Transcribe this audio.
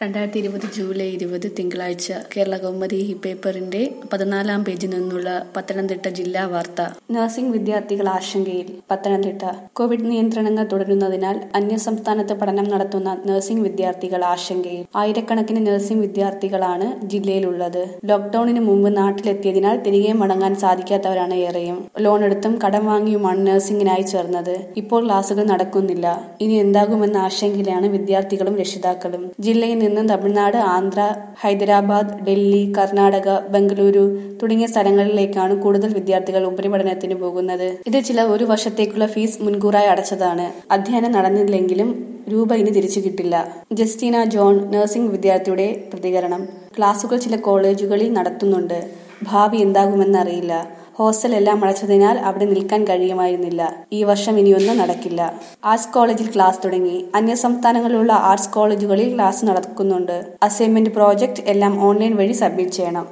രണ്ടായിരത്തി ഇരുപത് ജൂലൈ ഇരുപത് തിങ്കളാഴ്ച കേരള കൗമുദി ഈ പേപ്പറിന്റെ പതിനാലാം പേജിൽ നിന്നുള്ള പത്തനംതിട്ട ജില്ലാ വാർത്ത നഴ്സിംഗ് വിദ്യാർത്ഥികൾ ആശങ്കയിൽ പത്തനംതിട്ട കോവിഡ് നിയന്ത്രണങ്ങൾ തുടരുന്നതിനാൽ അന്യസംസ്ഥാനത്ത് പഠനം നടത്തുന്ന നഴ്സിംഗ് വിദ്യാർത്ഥികൾ ആശങ്കയിൽ ആയിരക്കണക്കിന് നഴ്സിംഗ് വിദ്യാർത്ഥികളാണ് ജില്ലയിലുള്ളത് ലോക്ഡൌണിന് മുമ്പ് നാട്ടിലെത്തിയതിനാൽ തിരികെ മടങ്ങാൻ സാധിക്കാത്തവരാണ് ഏറെയും ലോൺ എടുത്തും കടം വാങ്ങിയുമാണ് നഴ്സിംഗിനായി ചേർന്നത് ഇപ്പോൾ ക്ലാസുകൾ നടക്കുന്നില്ല ഇനി എന്താകുമെന്ന ആശങ്കയിലാണ് വിദ്യാർത്ഥികളും രക്ഷിതാക്കളും ജില്ലയിൽ നിന്ന് തമിഴ്നാട് ആന്ധ്ര ഹൈദരാബാദ് ഡൽഹി കർണാടക ബംഗളൂരു തുടങ്ങിയ സ്ഥലങ്ങളിലേക്കാണ് കൂടുതൽ വിദ്യാർത്ഥികൾ ഉപരിപഠനത്തിന് പോകുന്നത് ഇത് ചില ഒരു വർഷത്തേക്കുള്ള ഫീസ് മുൻകൂറായി അടച്ചതാണ് അധ്യയനം നടന്നില്ലെങ്കിലും രൂപ ഇനി തിരിച്ചു കിട്ടില്ല ജസ്റ്റീന ജോൺ നഴ്സിംഗ് വിദ്യാർത്ഥിയുടെ പ്രതികരണം ക്ലാസുകൾ ചില കോളേജുകളിൽ നടത്തുന്നുണ്ട് ഭാവി എന്താകുമെന്നറിയില്ല ഹോസ്റ്റൽ എല്ലാം അടച്ചതിനാൽ അവിടെ നിൽക്കാൻ കഴിയുമായിരുന്നില്ല ഈ വർഷം ഇനിയൊന്നും നടക്കില്ല ആർട്സ് കോളേജിൽ ക്ലാസ് തുടങ്ങി അന്യസംസ്ഥാനങ്ങളിലുള്ള ആർട്സ് കോളേജുകളിൽ ക്ലാസ് നടക്കുന്നുണ്ട് അസൈൻമെന്റ് പ്രോജക്ട് എല്ലാം ഓൺലൈൻ വഴി സബ്മിറ്റ് ചെയ്യണം